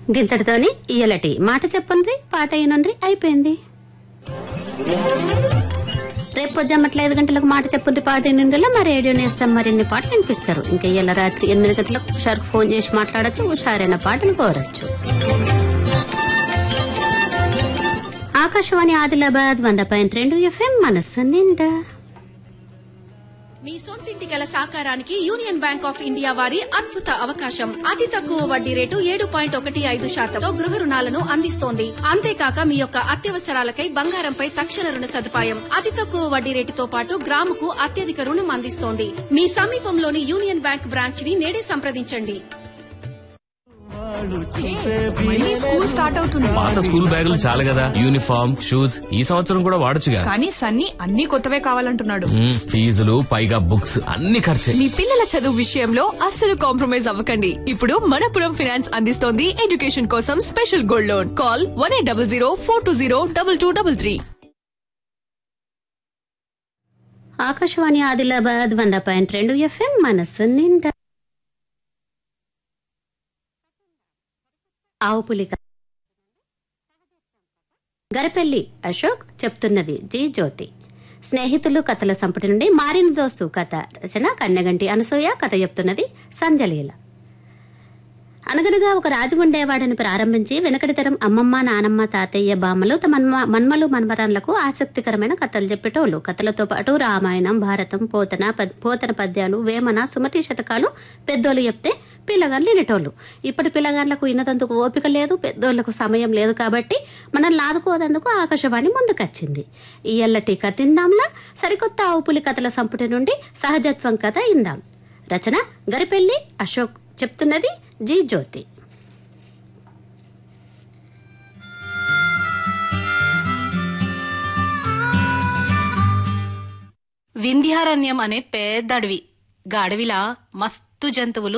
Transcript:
గింతటితోని ఇయ్యలటి మాట చెప్పండి పాట అయినండ్రి అయిపోయింది రేపు పొద్దుమ్మట్ల ఐదు గంటలకు మాట చెప్పుంటే పాట అయినండిలో మా రేడియో నేస్తాం మరిన్ని పాటలు వినిపిస్తారు ఇంకా ఇయ్యాల రాత్రి ఎనిమిది గంటలకు హుషారుకు ఫోన్ చేసి మాట్లాడొచ్చు హుషారైన పాటలు కోరచ్చు ఆకాశవాణి ఆదిలాబాద్ వంద పాయింట్ రెండు ఎఫ్ఎం మనస్సు నిండా మీ సొంతింటి కల సాకారానికి యూనియన్ బ్యాంక్ ఆఫ్ ఇండియా వారి అద్భుత అవకాశం అతి తక్కువ వడ్డీ రేటు ఏడు పాయింట్ ఒకటి ఐదు శాతంతో గృహ రుణాలను అందిస్తోంది అంతేకాక మీ యొక్క అత్యవసరాలకై బంగారంపై తక్షణ రుణ సదుపాయం అతి తక్కువ వడ్డీ రేటుతో పాటు గ్రాముకు అత్యధిక రుణం అందిస్తోంది మీ సమీపంలోని యూనియన్ బ్యాంక్ బ్రాంచ్ ని నేడే సంప్రదించండి మళ్ళీ స్కూల్ స్టార్ట్ అవుతుంది పాత స్కూల్ బ్యాగులు చాలు కదా యూనిఫామ్ షూస్ ఈ సంవత్సరం కూడా వాడొచ్చుగా కానీ సన్నీ అన్ని కొత్తవే కావాలంటున్నాడు మ్మ్, ఫీజులు పైగా బుక్స్ అన్ని ఖర్చే మీ పిల్లల చదువు విషయంలో అస్సలు కాంప్రమైజ్ అవ్వకండి ఇప్పుడు మనపురం ఫైనాన్స్ అందిస్తోంది ఎడ్యుకేషన్ కోసం special gold loan call one eight double zero four two zero double two double three Akashvani Adilabad వంద పాయింట్ రెండు ఎఫ్ఎం మనస్సు నిండా ఆవు పులిక గరపెల్లి అశోక్ చెప్తున్నది జీ జ్యోతి స్నేహితులు కథల సంపుటి నుండి మారిన దోస్తు కథ రచన కన్నెగంటి అనసూయ కథ చెప్తున్నది సంధ్యలీల అనగనగా ఒక రాజు ఉండేవాడని ప్రారంభించి వెనకటి తరం అమ్మమ్మ నానమ్మ తాతయ్య బామ్మలు తమ మన్మ- మన్మలు మన్మరాన్లకు ఆసక్తికరమైన కథలు చెప్పేటోళ్ళు కథలతో పాటు రామాయణం భారతం పోతన పద్- పోతన పద్యాలు వేమన సుమతి శతకాలు పెద్దోళ్ళు చెప్తే పిల్లగాళ్ళు వినేటోళ్ళు ఇప్పటి పిల్లగాళ్ళకు వినదందుకు ఓపిక లేదు పెద్దోళ్లకు సమయం లేదు కాబట్టి మనం లాదుకోదందుకు ఆకాశవాణి ముందుకొచ్చింది ఈ ఎల్లటి కథ ఇందాంలా సరికొత్త ఆవుపులి కథల సంపుటి నుండి సహజత్వం కథ ఇందాం రచన గరిపెల్లి అశోక్ చెప్తున్నది జీ జ్యోతి వింధ్యారణ్యం అనే పెద్ద అడవి గా అడవిలా మస్తు జంతువులు